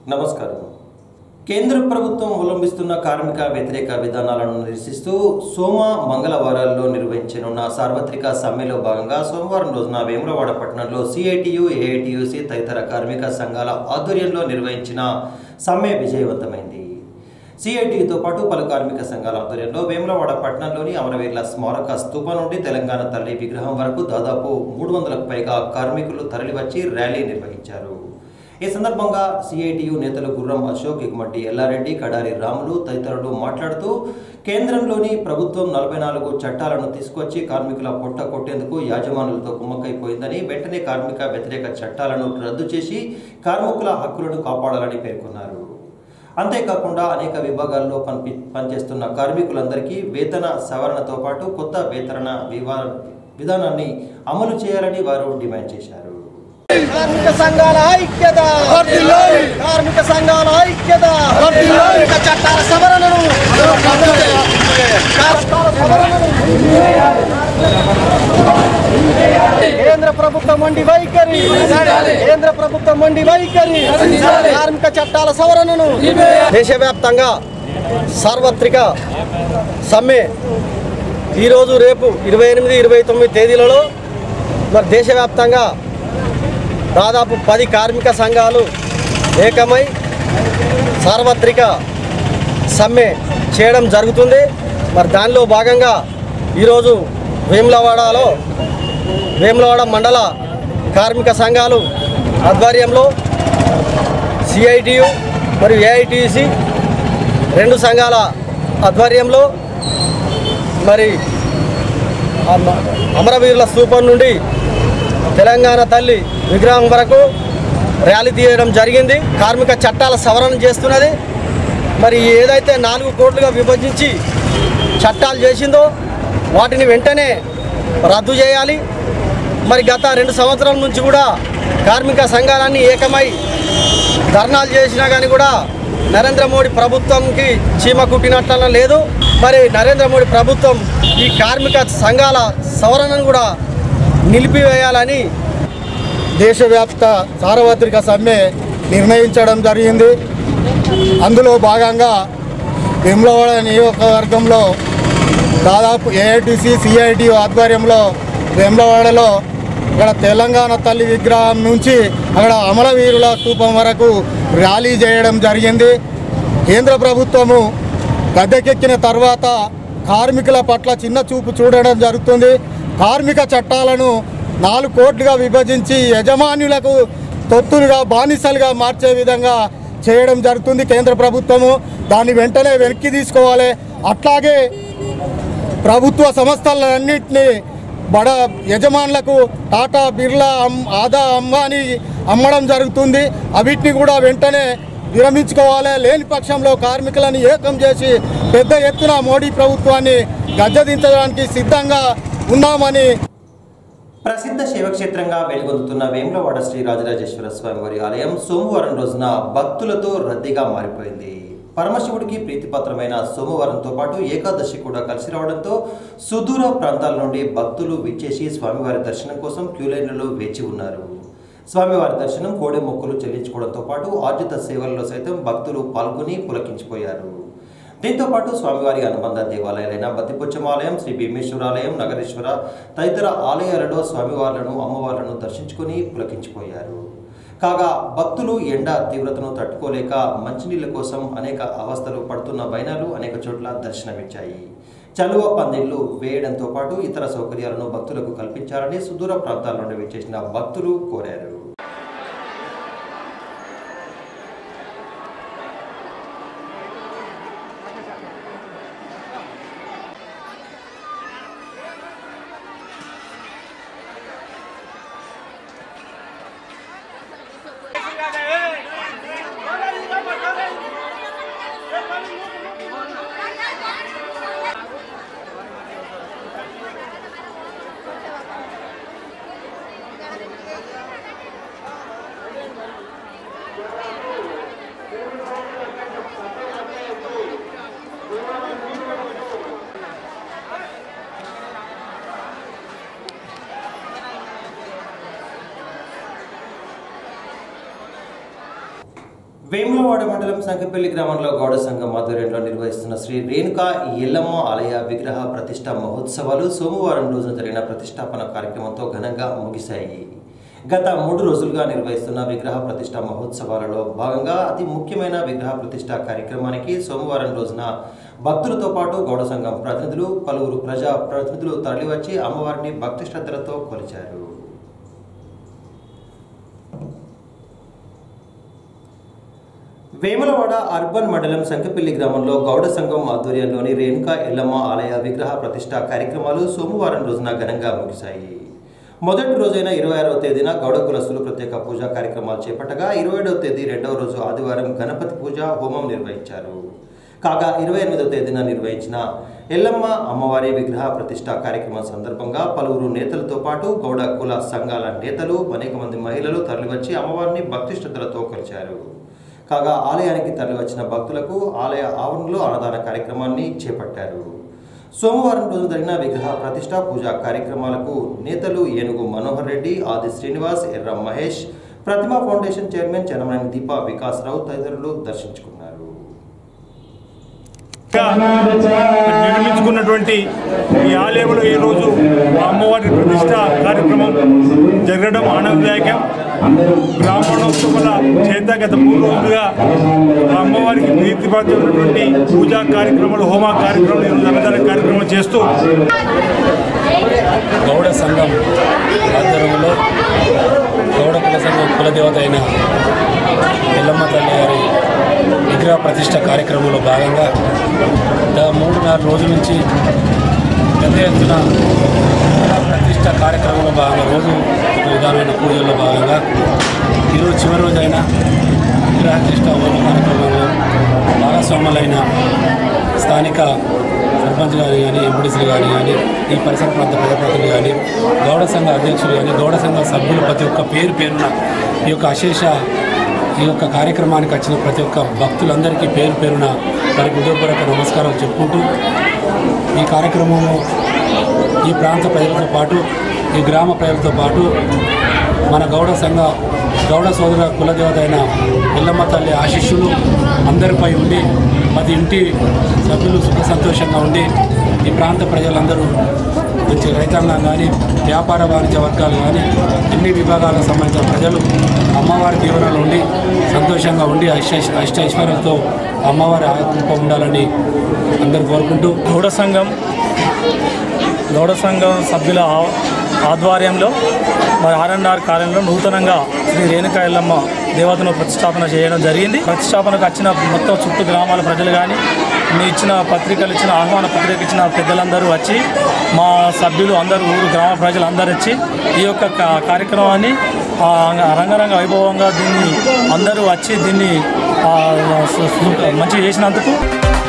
నమస్కారం కేంద్ర ప్రభుత్వం అవలంబిస్తున్న కార్మిక వ్యతిరేక విధానాలను నిరసిస్తూ సోమ మంగళవారాల్లో నిర్వహించనున్న సార్వత్రిక సమ్మెలో భాగంగా సోమవారం రోజున వేములవాడ పట్టణంలో సిఐటియు ఏఐటియుసి తదితర కార్మిక సంఘాల ఆధ్వర్యంలో నిర్వహించిన సమ్మె విజయవంతమైంది సిఐటియుతో పాటు పలు కార్మిక సంఘాల ఆధ్వర్యంలో వేములవాడ పట్టణంలోని అమరవీరుల స్మారక స్తూప నుండి తెలంగాణ తల్లి విగ్రహం వరకు దాదాపు మూడు వందలకు పైగా కార్మికులు తరలివచ్చి ర్యాలీ నిర్వహించారు ఈ సందర్భంగా సిఐటియు నేతలు గుర్రం అశోక్ ఎగుమటి ఎల్లారెడ్డి కడారి రాములు తదితరులు మాట్లాడుతూ కేంద్రంలోని ప్రభుత్వం నలభై నాలుగు చట్టాలను తీసుకొచ్చి కార్మికుల పొట్ట కొట్టేందుకు యాజమానులతో కుమ్మక్కైపోయిందని వెంటనే కార్మిక వ్యతిరేక చట్టాలను రద్దు చేసి కార్మికుల హక్కులను కాపాడాలని పేర్కొన్నారు అంతేకాకుండా అనేక విభాగాల్లో పని పనిచేస్తున్న కార్మికులందరికీ వేతన సవరణతో పాటు కొత్త వేతన వివా విధానాన్ని అమలు చేయాలని వారు డిమాండ్ చేశారు కార్మిక సంఘాల ఐక్యత కార్మిక సంఘాల ఐక్యత కార్మిక చట్టాల సవరణను చట్టాల సవరణను కేంద్ర ప్రభుత్వం మండి వైఖరి కేంద్ర ప్రభుత్వం మండి వైఖరి కార్మిక చట్టాల సవరణను దేశవ్యాప్తంగా సార్వత్రిక సమ్మె ఈరోజు రేపు ఇరవై ఎనిమిది ఇరవై తొమ్మిది తేదీలలో మరి దేశవ్యాప్తంగా దాదాపు పది కార్మిక సంఘాలు ఏకమై సార్వత్రిక సమ్మె చేయడం జరుగుతుంది మరి దానిలో భాగంగా ఈరోజు వేములవాడలో వేములవాడ మండల కార్మిక సంఘాలు ఆధ్వర్యంలో సిఐటియు మరియు ఏఐటిసి రెండు సంఘాల ఆధ్వర్యంలో మరి అమ- అమరవీరుల స్తూపం నుండి తెలంగాణ తల్లి విగ్రహం వరకు ర్యాలీ తీయడం జరిగింది కార్మిక చట్టాల సవరణ చేస్తున్నది మరి ఏదైతే నాలుగు కోట్లుగా విభజించి చట్టాలు చేసిందో వాటిని వెంటనే రద్దు చేయాలి మరి గత రెండు సంవత్సరాల నుంచి కూడా కార్మిక సంఘాలన్నీ ఏకమై ధర్నాలు చేసినా కానీ కూడా నరేంద్ర మోడీ ప్రభుత్వంకి చీమ కుట్టినట్ల లేదు మరి నరేంద్ర మోడీ ప్రభుత్వం ఈ కార్మిక సంఘాల సవరణను కూడా నిలిపివేయాలని దేశవ్యాప్త సార్వత్రిక సమ్మె నిర్ణయించడం జరిగింది అందులో భాగంగా వెమ్లవాడ నియోజకవర్గంలో దాదాపు ఏఐటిసి సిఐటి ఆధ్వర్యంలో వెమ్లవాడలో ఇక్కడ తెలంగాణ తల్లి విగ్రహం నుంచి అక్కడ అమరవీరుల స్తూపం వరకు ర్యాలీ చేయడం జరిగింది కేంద్ర ప్రభుత్వము గద్దెకెక్కిన తర్వాత కార్మికుల పట్ల చిన్న చూపు చూడడం జరుగుతుంది కార్మిక చట్టాలను నాలుగు కోట్లుగా విభజించి యజమానులకు తొత్తులుగా బానిసలుగా మార్చే విధంగా చేయడం జరుగుతుంది కేంద్ర ప్రభుత్వము దాన్ని వెంటనే వెనక్కి తీసుకోవాలి అట్లాగే ప్రభుత్వ సంస్థలన్నింటినీ బడ యజమానులకు టాటా బిర్లా అమ్ ఆదా అంబానీ అమ్మడం జరుగుతుంది అవిటిని కూడా వెంటనే విరమించుకోవాలి లేని పక్షంలో కార్మికులను ఏకం చేసి పెద్ద ఎత్తున మోడీ ప్రభుత్వాన్ని గద్దెదించడానికి సిద్ధంగా ఉన్నామని ప్రసిద్ధ శైవక్షేత్రంగా వెలుగొందుతున్న వేములవాడ శ్రీ రాజరాజేశ్వర స్వామి వారి ఆలయం సోమవారం రోజున భక్తులతో రద్దీగా మారిపోయింది పరమశివుడికి ప్రీతిపాత్రమైన సోమవారంతో పాటు ఏకాదశి కూడా కలిసి రావడంతో సుదూర ప్రాంతాల నుండి భక్తులు విచ్చేసి స్వామివారి దర్శనం కోసం క్యూ లైన్లలో వేచి ఉన్నారు స్వామివారి దర్శనం కోడె మొక్కులు చెల్లించుకోవడంతో పాటు ఆర్జిత సేవల్లో సైతం భక్తులు పాల్గొని పులకించిపోయారు దీంతో పాటు స్వామివారి అనుబంధ దేవాలయాలైన బతిపుచ్చం ఆలయం శ్రీ భీమేశ్వరాలయం నగరేశ్వర తదితర ఆలయాలలో స్వామివార్లను అమ్మవార్లను దర్శించుకొని పులకించిపోయారు కాగా భక్తులు ఎండ తీవ్రతను తట్టుకోలేక మంచినీళ్ళ కోసం అనేక అవస్థలు పడుతున్న వైనాలు అనేక చోట్ల దర్శనమిచ్చాయి చలువ పందిళ్లు వేయడంతో పాటు ఇతర సౌకర్యాలను భక్తులకు కల్పించాలని సుదూర ప్రాంతాల నుండి విచ్చేసిన భక్తులు కోరారు వేములవాడ మండలం సంకెపల్లి గ్రామంలో గౌడ సంఘం ఆధ్వర్యంలో నిర్వహిస్తున్న శ్రీ రేణుకా ఎల్లమ్మ ఆలయ విగ్రహ ప్రతిష్ట మహోత్సవాలు సోమవారం రోజున జరిగిన ప్రతిష్టాపన కార్యక్రమంతో ఘనంగా ముగిశాయి గత మూడు రోజులుగా నిర్వహిస్తున్న విగ్రహ ప్రతిష్ట మహోత్సవాలలో భాగంగా అతి ముఖ్యమైన విగ్రహ ప్రతిష్ట కార్యక్రమానికి సోమవారం రోజున భక్తులతో పాటు గౌడ సంఘం ప్రతినిధులు పలువురు ప్రజా ప్రతినిధులు తరలివచ్చి అమ్మవారిని భక్తి శ్రద్ధలతో కొలిచారు వేములవాడ అర్బన్ మండలం సంకపల్లి గ్రామంలో గౌడ సంఘం ఆధ్వర్యంలోని రేణుకా ఎల్లమ్మ ఆలయ విగ్రహ ప్రతిష్ట కార్యక్రమాలు సోమవారం రోజున ఘనంగా ముగిశాయి మొదటి రోజైన ఇరవై ఆరవ తేదీన గౌడ కులస్తులు ప్రత్యేక పూజా కార్యక్రమాలు చేపట్టగా ఇరవై ఏడవ తేదీ రెండవ రోజు ఆదివారం గణపతి పూజ హోమం నిర్వహించారు కాగా ఇరవై ఎనిమిదవ తేదీన నిర్వహించిన ఎల్లమ్మ అమ్మవారి విగ్రహ ప్రతిష్ట కార్యక్రమం సందర్భంగా పలువురు నేతలతో పాటు గౌడ కుల సంఘాల నేతలు అనేక మంది మహిళలు తరలివచ్చి అమ్మవారిని భక్తి శ్రద్ధలతో కొలిచారు కాగా ఆలయానికి తరలివచ్చిన భక్తులకు ఆలయ ఆవరణలో అన్నదాన కార్యక్రమాన్ని చేపట్టారు సోమవారం రోజు జరిగిన విగ్రహ ప్రతిష్ట పూజా కార్యక్రమాలకు నేతలు ఏనుగు మనోహర్ రెడ్డి ఆది శ్రీనివాస్ ఎర్ర మహేష్ ప్రతిమా ఫౌండేషన్ చైర్మన్ చెన్నమనేని దీప వికాసరావు తదితరులు దర్శించుకున్నారు నిర్మించుకున్నటువంటి ఈ ఆలయంలో ఈరోజు ఆ అమ్మవారి ప్రతిష్ట కార్యక్రమం జరగడం ఆనందదాయకం బ్రాహ్మణోత్సవాల చేత గత మూడు రోజులుగా ఆ అమ్మవారికి ప్రీతిపాత్రమైనటువంటి పూజా కార్యక్రమాలు హోమ కార్యక్రమాలు ఈరోజు అన్నదాన కార్యక్రమం చేస్తూ గౌడ సంఘం ఆధ్వర్యంలో గౌడ కుల సంఘం కులదేవత అయిన ఎల్లమ్మ తల్లి గారి విగ్రహ ప్రతిష్ట కార్యక్రమంలో భాగంగా దా మూడు నాలుగు రోజుల నుంచి పెద్ద ఎత్తున విగ్రహ ప్రతిష్ట కార్యక్రమంలో భాగంగా రోజు ఒక విధానమైన పూజల్లో భాగంగా ఈరోజు చివరి రోజైన విగ్రహ ప్రతిష్ట హోమ కార్యక్రమంలో భాగస్వాములైన స్థానిక సర్పంచ్ గారు కానీ ఎంపీడీసీలు కానీ కానీ ఈ పరిసర ప్రాంత ప్రజాప్రతినిధులు కానీ గౌడ సంఘ అధ్యక్షులు కానీ గౌడ సంఘ సభ్యులు ప్రతి ఒక్క పేరు పేరున ఈ యొక్క అశేష ఈ యొక్క కార్యక్రమానికి వచ్చిన ప్రతి ఒక్క భక్తులందరికీ పేరు పేరున వారికి హృదయపూర్వక నమస్కారాలు చెప్పుకుంటూ ఈ కార్యక్రమము ఈ ప్రాంత ప్రజలతో పాటు ఈ గ్రామ ప్రజలతో పాటు మన గౌడ సంఘ గౌడ సోదర కులదేవత అయిన ఎల్లమ్మ తల్లి ఆశీస్సులు అందరిపై ఉండి ప్రతి ఇంటి సభ్యులు సుఖ సంతోషంగా ఉండి ఈ ప్రాంత ప్రజలందరూ మంచి రైతాంగం కానీ వ్యాపార వాణిజ్య వర్గాలు కానీ అన్ని విభాగాలకు సంబంధించిన ప్రజలు అమ్మవారి దీవెనలు ఉండి సంతోషంగా ఉండి అష్ట అష్టైశ్వర్యంతో అమ్మవారి ఆకృప ఉండాలని అందరూ కోరుకుంటూ గౌడ సంఘం గౌడ సంఘం సభ్యుల ఆ- ఆధ్వర్యంలో మరి ఆర్ఎన్ఆర్ కార్యంలో నూతనంగా శ్రీ రేణుకా ఎల్లమ్మ దేవతను ప్రతిష్టాపన చేయడం జరిగింది ప్రతిష్టాపనకు వచ్చిన మొత్తం చుట్టూ గ్రామాల ప్రజలు కానీ మీ ఇచ్చిన పత్రికలు ఇచ్చిన ఆహ్వాన పత్రిక ఇచ్చిన పెద్దలందరూ వచ్చి మా సభ్యులు అందరూ ఊరు గ్రామ ప్రజలు అందరూ వచ్చి ఈ యొక్క కా- కార్యక్రమాన్ని ఆ, రంగరంగ వైభవంగా దీన్ని అందరూ వచ్చి దీన్ని ఆ, సు- సు- మంచిగా చేసినందుకు